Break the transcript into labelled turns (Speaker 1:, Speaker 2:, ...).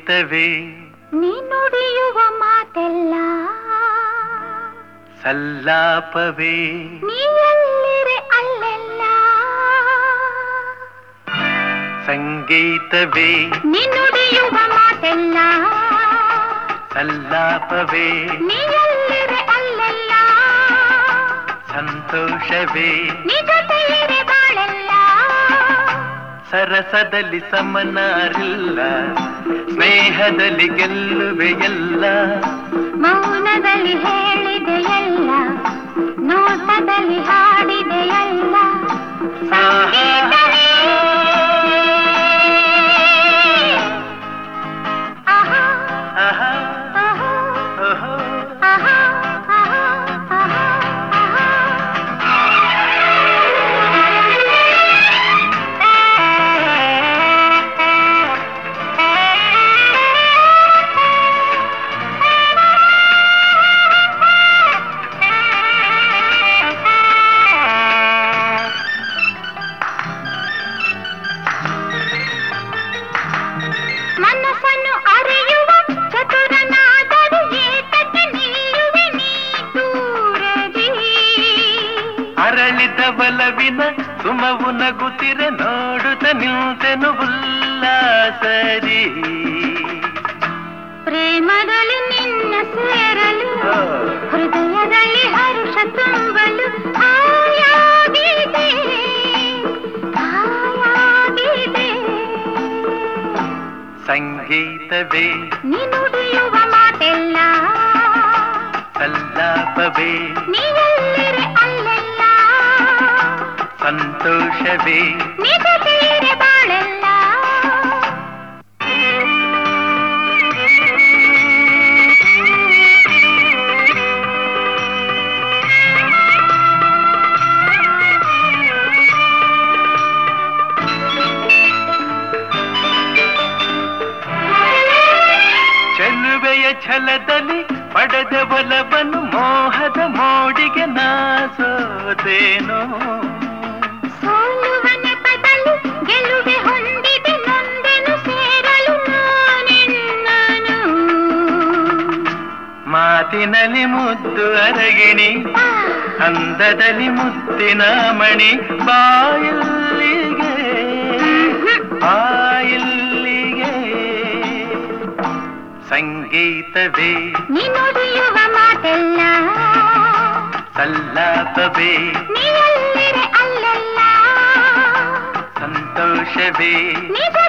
Speaker 1: ಸಂಗೀತವೇ
Speaker 2: ನೀ ನುಡಿಯುವ ಮಾತೆಲ್ಲ
Speaker 1: ಸಲ್ಲಾಪವೇ
Speaker 2: ನೀ ಎಲ್ಲಿರೆ ಅಲ್ಲೆಲ್ಲ
Speaker 1: ಸಂಗೀತವೇ
Speaker 2: ನೀ ನುಡಿಯುವ ಮಾತೆಲ್ಲ
Speaker 1: ಸಲ್ಲಾಪವೇ
Speaker 2: ನೀ ಎಲ್ಲಿರೆ ಅಲ್ಲೆಲ್ಲ
Speaker 1: ಸಂತೋಷವೇ
Speaker 2: ನೀ ಜೊತೆಯಿರೆ ಬಾಳೆಲ್ಲ
Speaker 1: ಸರಸದಲ್ಲಿ ಸಮನಾರಿಲ್ಲ ಸ್ನೇಹದಲ್ಲಿ ಗೆಲ್ಲುವೆ ಎಲ್ಲ
Speaker 2: ಮೌನದಲ್ಲಿ ಹೇಳಿದೆ ಎಲ್ಲ ನೋಟದಲ್ಲಿ ಹಾಡಿದೆ ಎಲ್ಲ ಸಂಗೀತವೇ ಆಹಾ
Speaker 1: ಆಹಾ,
Speaker 2: ಆಹಾ
Speaker 1: ಓಹೋ.
Speaker 2: ಆಹಾ ಆಹಾ ಆಹಾ ಮನಸ್ಸನ್ನು ಅರಿಯುವ ಚತುರನಾದರೂ ಏತಕ್ಕೆ ನಿಲ್ಲುವೆ ನೀ ದೂರದಿ
Speaker 1: ಅರಳಿದ ಬಲವಿನ ಸುಮವು ನಗುತ್ತಿರೆ ನೋಡುತ್ತ ನಿಂತೆನು ಉಲ್ಲಾಸರಿ
Speaker 2: ಪ್ರೇಮದಲ್ಲಿ ನಿನ್ನ ಸೇರಲು ಹೃದಯದಲ್ಲಿ ಹರುಷ ತುಂಬಲು ಆಯಾಗಿದೆ ಆಯಾಗಿದೆ
Speaker 1: ಸಂಗೀತವೇ
Speaker 2: ನೀ ನುಡಿಯುವ ಮಾತೆಲ್ಲ
Speaker 1: ಸಲ್ಲಾಪವೇ
Speaker 2: ನೀ ಎಲ್ಲಿರೆ ಅಲ್ಲೆಲ್ಲ
Speaker 1: ಸಂತೋಷವೇ
Speaker 2: ನೀ ಜೊತೆಯಿರೆ ಬಾಳೆಲ್ಲ
Speaker 1: ಚೆಲುವೆಯ ಛಲದಲ್ಲಿ ಪಡೆದ ಬಲವನ್ನು ಮೋಹದ ಮೋಡಿಗೆ ನಾಸೋದೇನೋ
Speaker 2: ಸೋಲುವ ನೆಪದಲ್ಲಿ ಗೆಲುವೆ ಹೊಂದಿದೆ ನೊಂದೆನು ಸೇರಲು ನಾನೆನ್ನನು
Speaker 1: ಮಾತಿನಲ್ಲಿ ಮುದ್ದು ಅರಗಿಣಿ
Speaker 2: ಆ,
Speaker 1: ಅಂದದಲ್ಲಿ ಮುತ್ತಿನ ಮಣಿ ಬಾಯಿಲ್ಲಿಗೆ ಬಾಯಿಲ್ಲಿಗೆ ಸಂಗೀತವೇ
Speaker 2: ನೀ ನುಡಿಯುವ ಮಾತೆಲ್ಲ
Speaker 1: ಸಲ್ಲಾಪವೇ
Speaker 2: ನೀ ಎಲ್ಲಿರೆ ಅಲ್ಲೆಲ್ಲ
Speaker 1: ಸಂತೋಷವೇ
Speaker 2: ನಿಜ